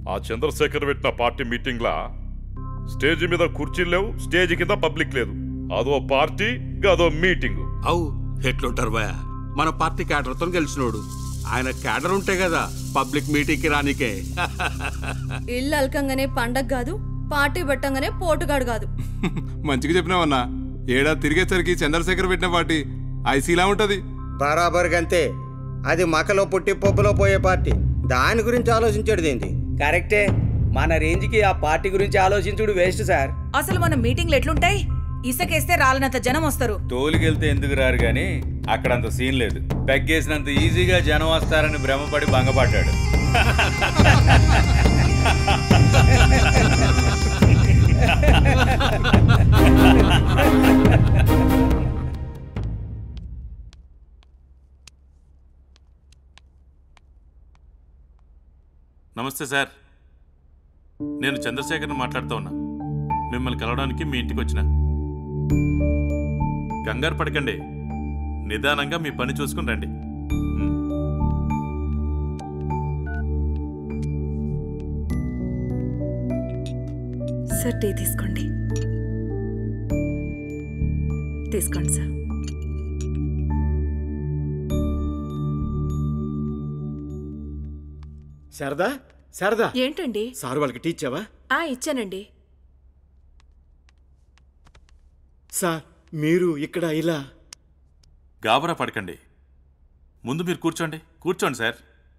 ఆ చంద్రశేఖర్ పెట్టిన party మీటింగ్లా stage మీద కుర్చీలు లేవు స్టేజ్ కింద పబ్లిక్ లేదు అదో పార్టీ అదో మీటింగ్ అవు ఎట్లుంటారు భయ మన పార్టీ క్యాడర్తో గెలిచినోడు ఆయన క్యాడర్ ఉంటే కదా పబ్లిక్ మీటింగ్కి రానికే ఇల్లు అల్కంగానే పండగ కాదు పార్టీ పెట్టంగానే పోటుగాడు కాదు మంచిగా చెప్పినావన్నా ఏడా తిరిగేసరికి చంద్రశేఖర్ పెట్టిన పార్టీ ఐసీలా ఉంటది బరాబర్ గంతే అది మకలో పుట్టి పప్పులో పోయే పార్టీ దాని గురించి ఆలోచించాడు ఏంటి కరెక్టే మన రేంజ్కి ఆ పార్టీ గురించి ఆలోచించుడు వేస్ట్ సార్ అసలు మన మీటింగ్లు ఎట్లుంటాయి ఇసకేస్తే రాలనంత జనం వస్తారు తోలుకెళ్తే ఎందుకు రారు గాని అక్కడంత సీన్ లేదు పెగ్గేసినంత ఈజీగా జనం వస్తారని భ్రమపడి భంగపడ్డాడు నమస్తే సార్ నేను చంద్రశేఖర్ని మాట్లాడుతూ ఉన్నా మిమ్మల్ని కలవడానికి మీ ఇంటికి వచ్చిన కంగారు పడకండి నిదానంగా మీ పని చూసుకుని రండి ఉమ్. సార్ టీ తీసుకోండి తీసుకోండి సార్ శారదా శారదా ఏంటండి సార్ వాళ్ళకి టీ ఇచ్చావా ఆ ఇచ్చానండి సార్ మీరు ఇక్కడ ఇలా గాబరా పడకండి ముందు మీరు కూర్చోండి కూర్చోండి సార్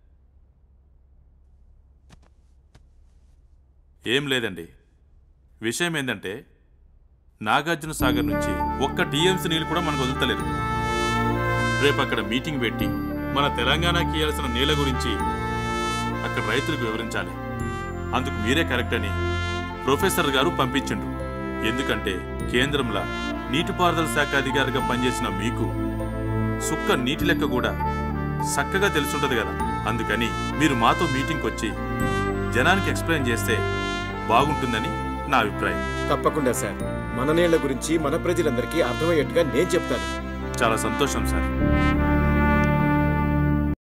ఏం లేదండి విషయం ఏంటంటే నాగార్జున సాగర్ నుంచి ఒక్క టీఎంసీ నీళ్ళు కూడా మనకు వదులుతలేదు రేపు అక్కడ మీటింగ్ పెట్టి మన తెలంగాణకి ఇవ్వాల్సిన నీళ్ళ గురించి అక్కడ రైతులకు వివరించాలి అందుకు మీరే కరెక్ట్ అని ప్రొఫెసర్ గారు పంపించిండ్రు ఎందుకంటే కేంద్రంలో నీటిపారుదల శాఖ అధికారిగా పనిచేసిన మీకు సుక్క నీటి లెక్క కూడా చక్కగా తెలుసుంటది కదా అందుకని మీరు మాతో మీటింగ్కి వచ్చి జనానికి ఎక్స్ప్లెయిన్ చేస్తే బాగుంటుందని నా అభిప్రాయం తప్పకుండా సార్ మన నీళ్ల గురించి మన ప్రజలందరికీ అర్థమయ్యేట్టుగా నేను చెప్తాను చాలా సంతోషం సార్